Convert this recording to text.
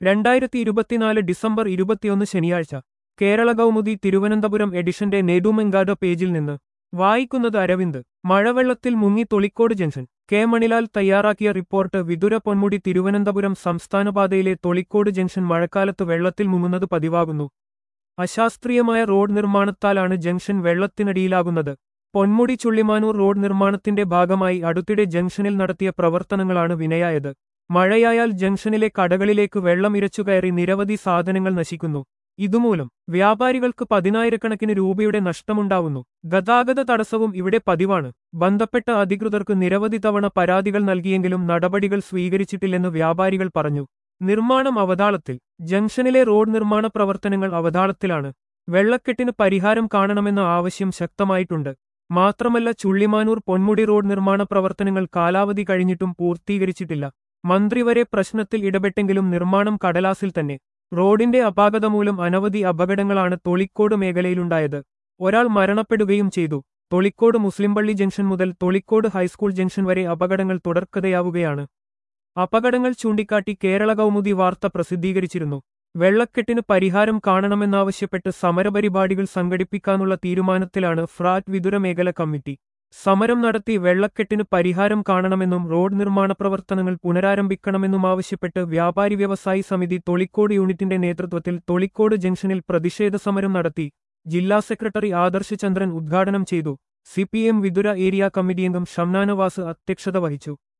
രണ്ടായിരത്തി ഇരുപത്തിനാല് ഡിസംബർ ഇരുപത്തിയൊന്ന് ശനിയാഴ്ച കേരള കൗമുദി തിരുവനന്തപുരം എഡിഷന്റെ നെടുമെങ്കാട് പേജിൽ നിന്ന് വായിക്കുന്നത് അരവിന്ദ് മഴവെള്ളത്തിൽ മുങ്ങി തൊളിക്കോട് ജംഗ്ഷൻ കെ മണിലാൽ തയ്യാറാക്കിയ റിപ്പോർട്ട് വിതുര പൊന്മുടി തിരുവനന്തപുരം സംസ്ഥാനപാതയിലെ തൊളിക്കോട് ജംഗ്ഷൻ മഴക്കാലത്ത് വെള്ളത്തിൽ മുങ്ങുന്നത് പതിവാകുന്നു അശാസ്ത്രീയമായ റോഡ് നിർമ്മാണത്താലാണ് ജംഗ്ഷൻ വെള്ളത്തിനടിയിലാകുന്നത് പൊന്മുടി ചുള്ളിമാനൂർ റോഡ് നിർമ്മാണത്തിന്റെ ഭാഗമായി അടുത്തിടെ ജംഗ്ഷനിൽ നടത്തിയ പ്രവർത്തനങ്ങളാണ് വിനയായത് മഴയായാൽ ജംഗ്ഷനിലെ കടകളിലേക്ക് വെള്ളം ഇരച്ചുകയറി നിരവധി സാധനങ്ങൾ നശിക്കുന്നു ഇതുമൂലം വ്യാപാരികൾക്ക് പതിനായിരക്കണക്കിന് രൂപയുടെ നഷ്ടമുണ്ടാവുന്നു ഗതാഗത തടസ്സവും ഇവിടെ പതിവാണ് ബന്ധപ്പെട്ട അധികൃതർക്ക് നിരവധി തവണ പരാതികൾ നൽകിയെങ്കിലും നടപടികൾ സ്വീകരിച്ചിട്ടില്ലെന്ന് വ്യാപാരികൾ പറഞ്ഞു നിർമ്മാണം അവതാളത്തിൽ ജംഗ്ഷനിലെ റോഡ് നിർമ്മാണ പ്രവർത്തനങ്ങൾ അവതാളത്തിലാണ് വെള്ളക്കെട്ടിന് പരിഹാരം കാണണമെന്ന ആവശ്യം ശക്തമായിട്ടുണ്ട് മാത്രമല്ല ചുള്ളിമാനൂർ പൊന്മുടി റോഡ് നിർമ്മാണ പ്രവർത്തനങ്ങൾ കാലാവധി കഴിഞ്ഞിട്ടും പൂർത്തീകരിച്ചിട്ടില്ല മന്ത്രി വരെ പ്രശ്നത്തിൽ ഇടപെട്ടെങ്കിലും നിർമ്മാണം കടലാസിൽ തന്നെ റോഡിന്റെ അപാകത മൂലം അനവധി അപകടങ്ങളാണ് തൊളിക്കോട് മേഖലയിലുണ്ടായത് ഒരാൾ മരണപ്പെടുകയും ചെയ്തു തൊളിക്കോട് മുസ്ലിംപള്ളി ജംഗ്ഷൻ മുതൽ തൊളിക്കോട് ഹൈസ്കൂൾ ജംഗ്ഷൻ വരെ അപകടങ്ങൾ തുടർക്കഥയാവുകയാണ് അപകടങ്ങൾ ചൂണ്ടിക്കാട്ടി കേരള കൗമുദി വാർത്ത പ്രസിദ്ധീകരിച്ചിരുന്നു വെള്ളക്കെട്ടിന് പരിഹാരം കാണണമെന്നാവശ്യപ്പെട്ട് സമരപരിപാടികൾ സംഘടിപ്പിക്കാനുള്ള തീരുമാനത്തിലാണ് ഫ്രാറ്റ് വിതുര മേഖല കമ്മിറ്റി സമരം നടത്തി വെള്ളക്കെട്ടിന് പരിഹാരം കാണണമെന്നും റോഡ് നിർമ്മാണ പ്രവർത്തനങ്ങൾ പുനരാരംഭിക്കണമെന്നും ആവശ്യപ്പെട്ട് വ്യാപാരി വ്യവസായി സമിതി തൊളിക്കോട് യൂണിറ്റിന്റെ നേതൃത്വത്തിൽ തൊളിക്കോട് ജംഗ്ഷനിൽ പ്രതിഷേധ സമരം നടത്തി ജില്ലാ സെക്രട്ടറി ആദർശ് ചന്ദ്രൻ ഉദ്ഘാടനം ചെയ്തു സിപിഎം വിതുര ഏരിയ കമ്മിറ്റി അംഗം ഷംനാനവാസ് അധ്യക്ഷത വഹിച്ചു